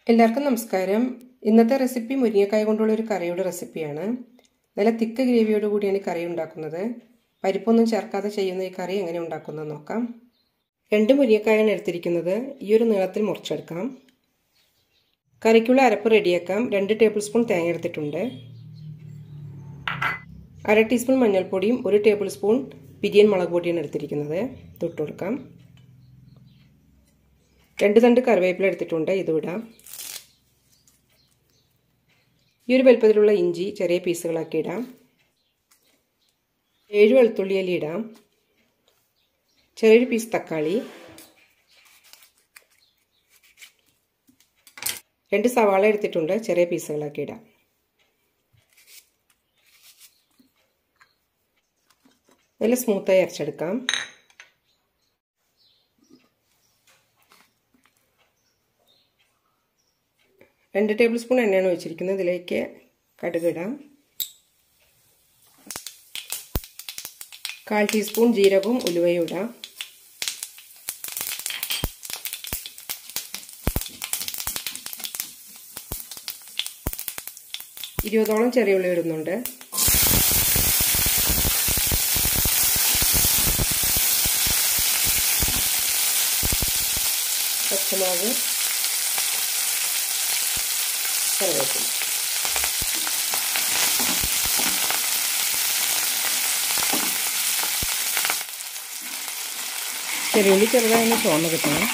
എല്ലാവർക്കും നമസ്കാരം ഇന്നത്തെ റെസിപ്പി മുരിങ്ങക്കായ കൊണ്ടുള്ള ഒരു കറിയുടെ റെസിപ്പിയാണ് നല്ല തിക്ക് ഗ്രേവിയോട് കൂടിയാണ് ഈ കറി ഉണ്ടാക്കുന്നത് പരിപ്പൊന്നും ചേർക്കാതെ ചെയ്യുന്ന ഈ കറി എങ്ങനെ ഉണ്ടാക്കുന്നത് നോക്കാം രണ്ട് മുരിങ്ങക്കായാണ് എടുത്തിരിക്കുന്നത് ഈ ഒരു നീളത്തിൽ മുറിച്ചെടുക്കാം കറിക്കുള്ള അരപ്പ് റെഡിയാക്കാം രണ്ട് ടേബിൾ സ്പൂൺ തേങ്ങ എടുത്തിട്ടുണ്ട് അര ടീസ്പൂൺ മഞ്ഞൾപ്പൊടിയും ഒരു ടേബിൾ സ്പൂൺ പിരിയൻ മുളക് പൊടിയാണ് എടുത്തിരിക്കുന്നത് തൊട്ട് കൊടുക്കാം രണ്ട് തണ്ട് കറിവേപ്പില എടുത്തിട്ടുണ്ട് ഇത് വിടാം ഈ ഒരു വലുപ്പത്തിലുള്ള ഇഞ്ചി ചെറിയ പീസുകളാക്കി ഇടാം ഏഴ് വെളുത്തുള്ളി അല്ലി ഇടാം ചെറിയൊരു പീസ് തക്കാളി രണ്ട് സവാള എടുത്തിട്ടുണ്ട് ചെറിയ പീസുകളാക്കി ഇടാം നല്ല സ്മൂത്തായി അരച്ചെടുക്കാം രണ്ട് ടേബിൾ സ്പൂൺ എണ്ണയാണ് ഒഴിച്ചിരിക്കുന്നത് ഇതിലേക്ക് കടുക് ഇടാം കാൽ ടീസ്പൂൺ ജീരകവും ഉലുവയും ഇടാം ഇരുപതോളം ചെറിയ ഉള്ളി ഇടുന്നുണ്ട് പച്ചമുളക് കറിവേപ്പില ചെറിയുള്ളി ചെറുതായി ഒന്ന് ചുവന്ന് കിട്ടണം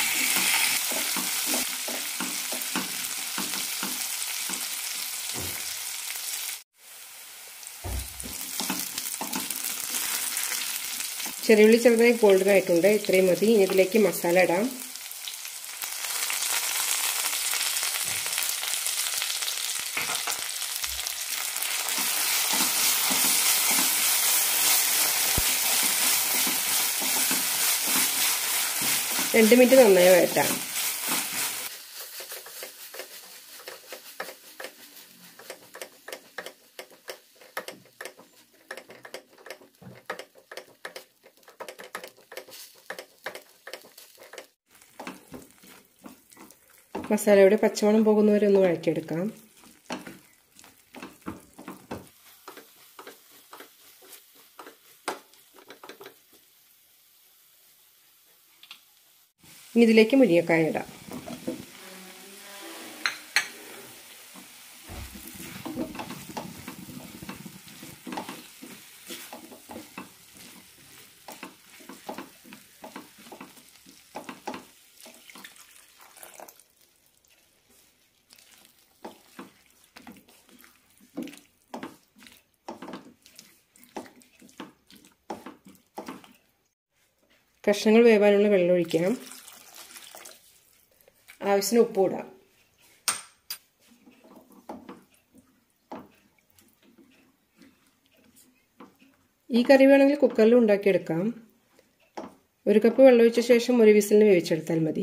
ചെറിയുള്ളി ചെറുതായി ഗോൾഡൻ ആയിട്ടുണ്ട് ഇത്രയും മതി ഇനി ഇതിലേക്ക് മസാല ഇടാം രണ്ട് മിനിറ്റ് നന്നായി വഴറ്റാം മസാലയുടെ പച്ചമണം പോകുന്നവരെ ഒന്ന് വഴറ്റിയെടുക്കാം ഇനി ഇതിലേക്ക് മുരിങ്ങക്കായ ഇടാം കഷ്ണങ്ങൾ വേവാനുള്ള വെള്ളം ഒഴിക്കാം ആവശ്യത്തിന് ഉപ്പ് ഇടാം ഈ കറി വേണമെങ്കിൽ കുക്കറിൽ ഉണ്ടാക്കിയെടുക്കാം ഒരു കപ്പ് വെള്ളം ഒഴിച്ച ശേഷം ഒരു വിസിലിന് വേവിച്ചെടുത്താൽ മതി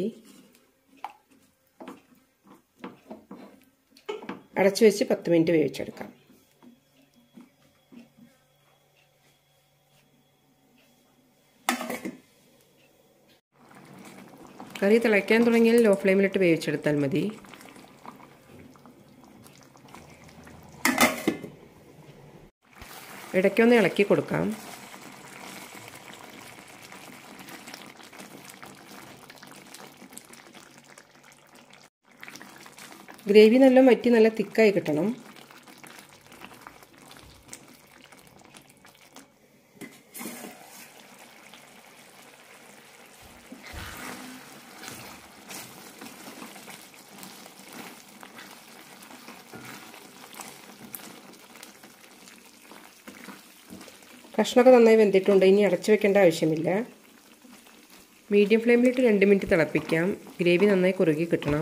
അടച്ചു വെച്ച് പത്ത് മിനിറ്റ് വേവിച്ചെടുക്കാം കറി തിളയ്ക്കാൻ തുടങ്ങിയാൽ ലോ ഫ്ലെയിമിലിട്ട് വേവിച്ചെടുത്താൽ മതി ഇടയ്ക്കൊന്ന് ഇളക്കി കൊടുക്കാം ഗ്രേവി നല്ല വറ്റി നല്ല തിക്കായി കിട്ടണം കഷ്ണമൊക്കെ നന്നായി വെന്തിട്ടുണ്ട് ഇനി അടച്ചു വെക്കേണ്ട ആവശ്യമില്ല മീഡിയം ഫ്ലെയിമിലിട്ട് രണ്ട് മിനിറ്റ് തിളപ്പിക്കാം ഗ്രേവി നന്നായി കുറുകി കിട്ടണം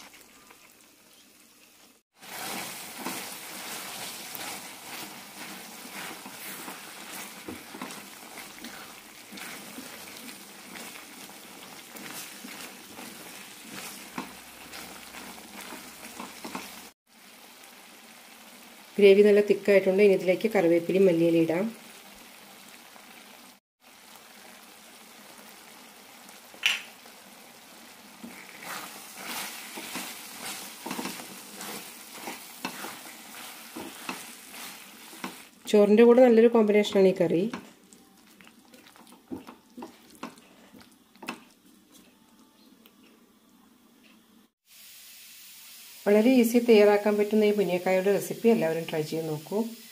ഗ്രേവി നല്ല തിക്കായിട്ടുണ്ട് ഇനി ഇതിലേക്ക് കറിവേപ്പിലയും മല്ലിയില ഇടാം ചോറിൻ്റെ കൂടെ നല്ലൊരു കോമ്പിനേഷനാണ് ഈ കറി വളരെ ഈസി തയ്യാറാക്കാൻ പറ്റുന്ന ഈ മുനിയക്കായുടെ റെസിപ്പി എല്ലാവരും ട്രൈ ചെയ്ത് നോക്കൂ